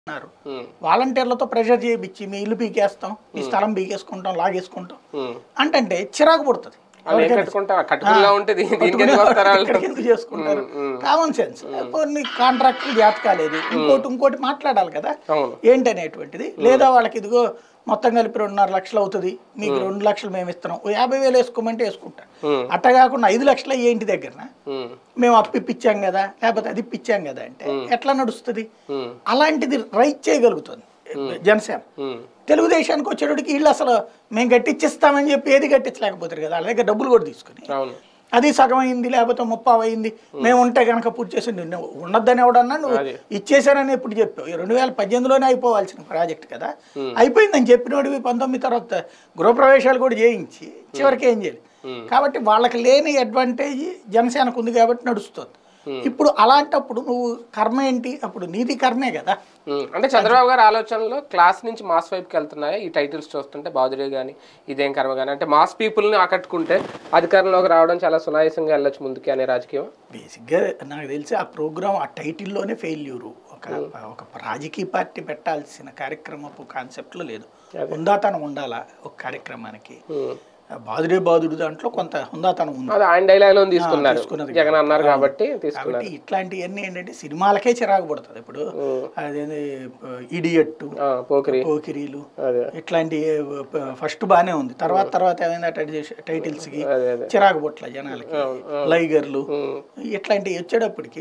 ఉన్నారు ఉమ్, వాలంటీర్లతో ప్రెషర్ చేయించి మీ ఇల్లు పీకేస్తాం మీ స్థలం పీకేసుకుంటాం లాగేసుకుంటాం ఉమ్. అంటే చిరాకు పుడుతుంది వాళ్ళు ఏం కట్టుకుంటారు కట్టుకున్నా ఉంటే దీ- దీనికి ఎందుకు వస్తారు వాళ్ళు ఇక్కడికి ఎందుకు చేసుకుంటారు కామన్ సెన్స్ కొన్ని కాంట్రాక్టులు జాత కాలేదు ఇంకోటి ఇంకోటి మాట్లాడాలి కదా అవును ఏంటనేటువంటిది లేదా వాళ్ళకి ఇదిగో మొత్తం కలిపి రెండున్నర లక్షలు అవుతుంది మీకు రెండు లక్షలు మేము ఇస్తున్నాం ఓ యాభై వేలు వేసుకోమంటే వేసుకుంటాం ఉమ్, అట్ట కాకుండా ఐదు లక్షలు ఏంటి దగ్గర ఉమ్, మేము అప్పు ఇప్పించాం కదా లేకపోతే అది ఇప్పించాం కదా అంటే ఎట్లా నడుస్తుంది ఉమ్, అలాంటిది రైట్ చేయగలుగుతుంది జనసేన ఉమ్, తెలుగుదేశానికి వచ్చేటప్పటికి వీళ్ళు అసలు మేము గట్టిచ్చిస్తామని చెప్పి ఏది గట్టించలేకపోతారు కదా వాళ్ళ దగ్గర డబ్బులు కూడా తీసుకుని అవును అది సగం అయింది లేకపోతే ముప్పావు అయింది మేము ఉంటే కనుక పూర్తి చేసి నువ్వు ఉండొద్దని ఎవడన్నా నువ్వు అదే. ఇచ్చేసానని ఎప్పుడు చెప్పావు ఈ రెండు వేల పద్దెనిమిదిలోనే అయిపోవాల్సిన ప్రాజెక్ట్ కదా అయిపోయిందని చెప్పినోడివి పంతొమ్మిది తర్వాత గృహప్రవేశాలు కూడా చేయించి చివరికి ఏం చేయాలి కాబట్టి వాళ్ళకి లేని అడ్వాంటేజ్ జనసేనకు ఉంది కాబట్టి నడుస్తుంది ఇప్పుడు అలాంటప్పుడు నువ్వు కర్మ ఏంటి అప్పుడు నీది కర్మే కదా ఉమ్, అంటే చంద్రబాబు గారి ఆలోచనలో క్లాస్ నుంచి మాస్ వైపుకి వెళ్తున్నాయా ఈ టైటిల్స్ చూస్తుంటే బాదురే కానీ ఇదేం కర్మ కానీ అంటే మాస్ పీపుల్ని ఆకట్టుకుంటే అధికారంలోకి రావడం చాలా సునాయాసంగా వెళ్ళొచ్చు ముందుకి అనే రాజకీయం బేసిక్గా నాకు తెలిసి ఆ ప్రోగ్రామ్ ఆ టైటిల్లోనే ఫెయిల్యూరు ఒక ఒక రాజకీయ పార్టీ పెట్టాల్సిన కార్యక్రమపు కాన్సెప్ట్లో లేదు హుందాతనం ఉండాలా ఒక కార్యక్రమానికి ఉమ్. బాదుడే బాదుడు దాంట్లో కొంత హుందాతనం ఉంది అది ఆయన డైలాగ్ లో తీసుకున్నారు తీసుకున్నది జగన్ అన్నారు కాబట్టి తీసుకున్నారు కాబట్టి ఇట్లాంటివన్నీ ఏంటంటే సినిమాలకే చిరాకు పడుతుంది ఇప్పుడు అదేంది ఇడియట్టు ఆ, పోకిరి పోకిరీలు అదే ఇట్లాంటి ఫస్ట్ బాగానే ఉంది తర్వాత తర్వాత ఏమైంది టైటిల్స్కి అదే అదే చిరాకు పుట్ల జనాలకి లైగర్లు ఉమ్. ఇట్లాంటివి వచ్చేటప్పటికి